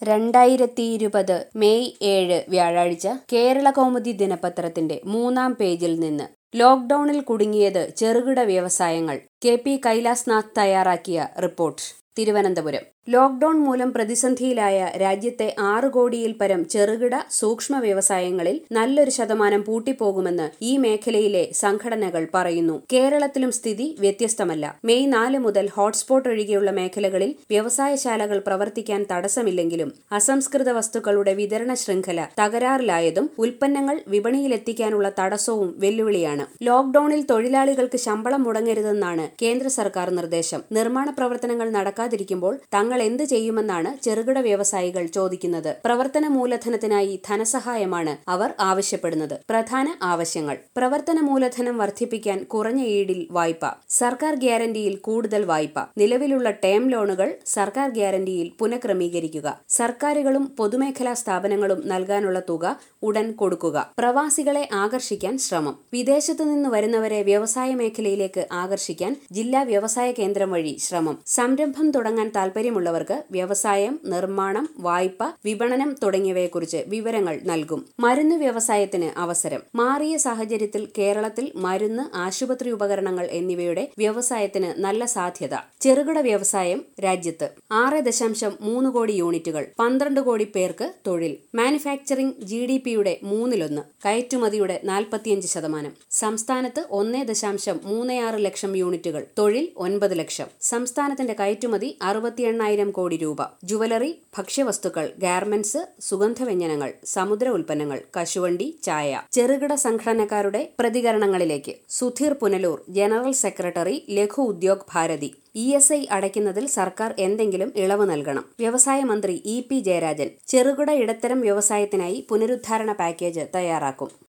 രണ്ടായിരത്തി ഇരുപത് മെയ് ഏഴ് വ്യാഴാഴ്ച കേരള കൗമുദി ദിനപത്രത്തിന്റെ മൂന്നാം പേജിൽ നിന്ന് ലോക്ഡൌണിൽ കുടുങ്ങിയത് ചെറുകിട വ്യവസായങ്ങൾ കെ പി കൈലാസ്നാഥ് തയ്യാറാക്കിയ റിപ്പോർട്ട് തിരുവനന്തപുരം ലോക്ഡൌൺ മൂലം പ്രതിസന്ധിയിലായ രാജ്യത്തെ ആറ് കോടിയിൽ പരം ചെറുകിട സൂക്ഷ്മ വ്യവസായങ്ങളിൽ നല്ലൊരു ശതമാനം പൂട്ടിപ്പോകുമെന്ന് ഈ മേഖലയിലെ സംഘടനകൾ പറയുന്നു കേരളത്തിലും സ്ഥിതി വ്യത്യസ്തമല്ല മെയ് നാല് മുതൽ ഹോട്ട്സ്പോട്ട് ഒഴികെയുള്ള മേഖലകളിൽ വ്യവസായശാലകൾ പ്രവർത്തിക്കാൻ തടസ്സമില്ലെങ്കിലും അസംസ്കൃത വസ്തുക്കളുടെ വിതരണ ശൃംഖല തകരാറിലായതും ഉൽപ്പന്നങ്ങൾ വിപണിയിലെത്തിക്കാനുള്ള തടസ്സവും വെല്ലുവിളിയാണ് ലോക്ഡൌണിൽ തൊഴിലാളികൾക്ക് ശമ്പളം മുടങ്ങരുതെന്നാണ് കേന്ദ്ര സർക്കാർ നിർദ്ദേശം നിർമ്മാണ പ്രവർത്തനങ്ങൾ നടക്കാതിരിക്കുമ്പോൾ തങ്ങൾ എന്ത് ചെയ്യുമെന്നാണ് ചെറുകിട വ്യവസായികൾ ചോദിക്കുന്നത് പ്രവർത്തന മൂലധനത്തിനായി ധനസഹായമാണ് അവർ ആവശ്യപ്പെടുന്നത് പ്രധാന ആവശ്യങ്ങൾ പ്രവർത്തന മൂലധനം വർദ്ധിപ്പിക്കാൻ കുറഞ്ഞ ഈടിൽ വായ്പ സർക്കാർ ഗ്യാരണ്ടിയിൽ കൂടുതൽ വായ്പ നിലവിലുള്ള ടേം ലോണുകൾ സർക്കാർ ഗ്യാരണ്ടിയിൽ പുനഃക്രമീകരിക്കുക സർക്കാരുകളും പൊതുമേഖലാ സ്ഥാപനങ്ങളും നൽകാനുള്ള തുക ഉടൻ കൊടുക്കുക പ്രവാസികളെ ആകർഷിക്കാൻ ശ്രമം വിദേശത്തു നിന്ന് വരുന്നവരെ വ്യവസായ മേഖലയിലേക്ക് ആകർഷിക്കാൻ ജില്ലാ വ്യവസായ കേന്ദ്രം വഴി ശ്രമം സംരംഭം തുടങ്ങാൻ താൽപര്യമുള്ളവർക്ക് വ്യവസായം നിർമ്മാണം വായ്പ വിപണനം തുടങ്ങിയവയെക്കുറിച്ച് വിവരങ്ങൾ നൽകും മരുന്ന് വ്യവസായത്തിന് അവസരം മാറിയ സാഹചര്യത്തിൽ കേരളത്തിൽ മരുന്ന് ആശുപത്രി ഉപകരണങ്ങൾ എന്നിവയുടെ വ്യവസായത്തിന് നല്ല സാധ്യത ചെറുകിട വ്യവസായം രാജ്യത്ത് ആറ് ദശാംശം മൂന്ന് കോടി യൂണിറ്റുകൾ പന്ത്രണ്ട് കോടി പേർക്ക് തൊഴിൽ മാനുഫാക്ചറിംഗ് ജി ഡി പിയുടെ മൂന്നിലൊന്ന് കയറ്റുമതിയുടെ നാൽപ്പത്തിയഞ്ച് ശതമാനം സംസ്ഥാനത്ത് ഒന്നേ ദശാംശം മൂന്ന് ആറ് ലക്ഷം യൂണിറ്റുകൾ തൊഴിൽ ഒൻപത് ലക്ഷം സംസ്ഥാനത്തിന്റെ കയറ്റുമതി അറുപത്തി എണ്ണായിരം കോടി രൂപ ജുവലറി ഭക്ഷ്യവസ്തുക്കൾ ഗാർമെന്റ്സ് സുഗന്ധവ്യഞ്ജനങ്ങൾ സമുദ്ര ഉൽപ്പന്നങ്ങൾ കശുവണ്ടി ചായ ചെറുകിട സംഘടനക്കാരുടെ പ്രതികരണങ്ങളിലേക്ക് Sudheer Punalur general secretary Laghu Udyog Bharati E S I അടയ്ക്കുന്നതിൽ സർക്കാർ എന്തെങ്കിലും ഇളവ് നൽകണം വ്യവസായ മന്ത്രി ഇ പി ജയരാജൻ ചെറുകിട ഇടത്തരം വ്യവസായത്തിനായി പുനരുദ്ധാരണ പാക്കേജ് തയ്യാറാക്കും